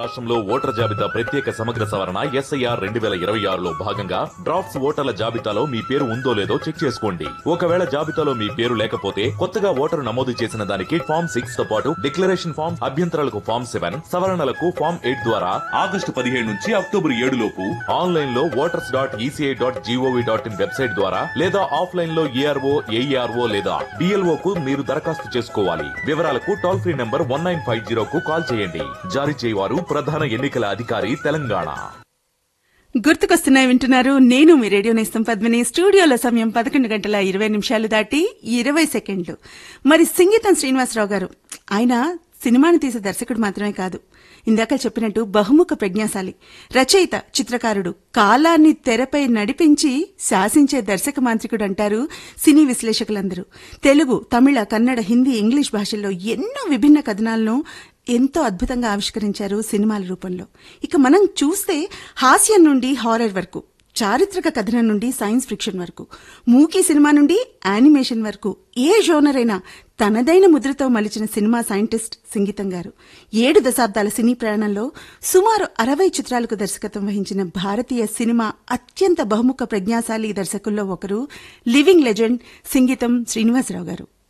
రాష్ట్రంలో ఓటర్ జాబితా ప్రత్యేక సమగ్ర సవరణ ఎస్ఐఆర్ రెండు వేల ఇరవై ఆరులో భాగంగా డ్రాఫ్ట్స్ ఓటర్ల జాబితాలో మీ పేరు ఉందో లేదో చెక్ చేసుకోండి ఒకవేళ జాబితాలో మీ పేరు లేకపోతే కొత్తగా ఓటరు నమోదు చేసిన దానికి ఫామ్ సిక్స్ తో పాటు డిక్లరేషన్ ఫామ్ అభ్యంతరాలకు ఫామ్ సెవెన్ సవరణలకు ఫామ్ ఎయిట్ ద్వారా ఆగస్టు పదిహేడు నుంచి అక్టోబర్ ఏడు లోపు ఆన్లైన్ లో voters dot ECI dot GOV dot in website ద్వారా లేదా ఆఫ్లైన్ లో ఏఆర్ఓ ఏఈఆర్ఓ లేదా డిఎల్ఓ కు మీరు దరఖాస్తు చేసుకోవాలి వివరాలకు toll free number one nine five zero కు కాల్ చేయండి జారీ చేయవారు ప్రధాన ఎన్నికల అధికారి తెలంగాణ గుర్తుకొస్తున్నాయి వింటున్నారు నేను మీ రేడియో నేస్తం పద్మిని స్టూడియోలో సమయం పదకొండు గంటల ఇరవై నిమిషాలు దాటి ఇరవై సెకండ్లు మరి సింగీతం శ్రీనివాసరావు గారు ఆయన సినిమాను తీసే దర్శకుడు మాత్రమే కాదు ఇందాక చెప్పినట్టు బహుముఖ ప్రజ్ఞాశాలి రచయిత చిత్రకారుడు కాలాన్ని తెరపై నడిపించి శాసించే దర్శక మాంత్రికుడు అంటారు సినీ విశ్లేషకులందరూ తెలుగు తమిళ కన్నడ హిందీ ఇంగ్లీష్ భాషల్లో ఎన్నో విభిన్న కథనాలను ఎంతో అద్భుతంగా ఆవిష్కరించారు సినిమాల రూపంలో ఇక మనం చూస్తే హాస్యం నుండి హారర్ వరకు చారిత్రక కథనం నుండి సైన్స్ ఫిక్షన్ వరకు మూకీ సినిమా నుండి యానిమేషన్ వరకు ఏ జోనర్ అయినా తనదైన ముద్రతో మలిచిన సినిమా సైంటిస్ట్ సంగీతం గారు ఏడు దశాబ్దాల సినీ ప్రయాణంలో సుమారు అరవై చిత్రాలకు దర్శకత్వం వహించిన భారతీయ సినిమా అత్యంత బహుముఖ ప్రజ్ఞాశాలి దర్శకుల్లో ఒకరు లివింగ్ లెజెండ్ సంగీతం శ్రీనివాసరావు గారు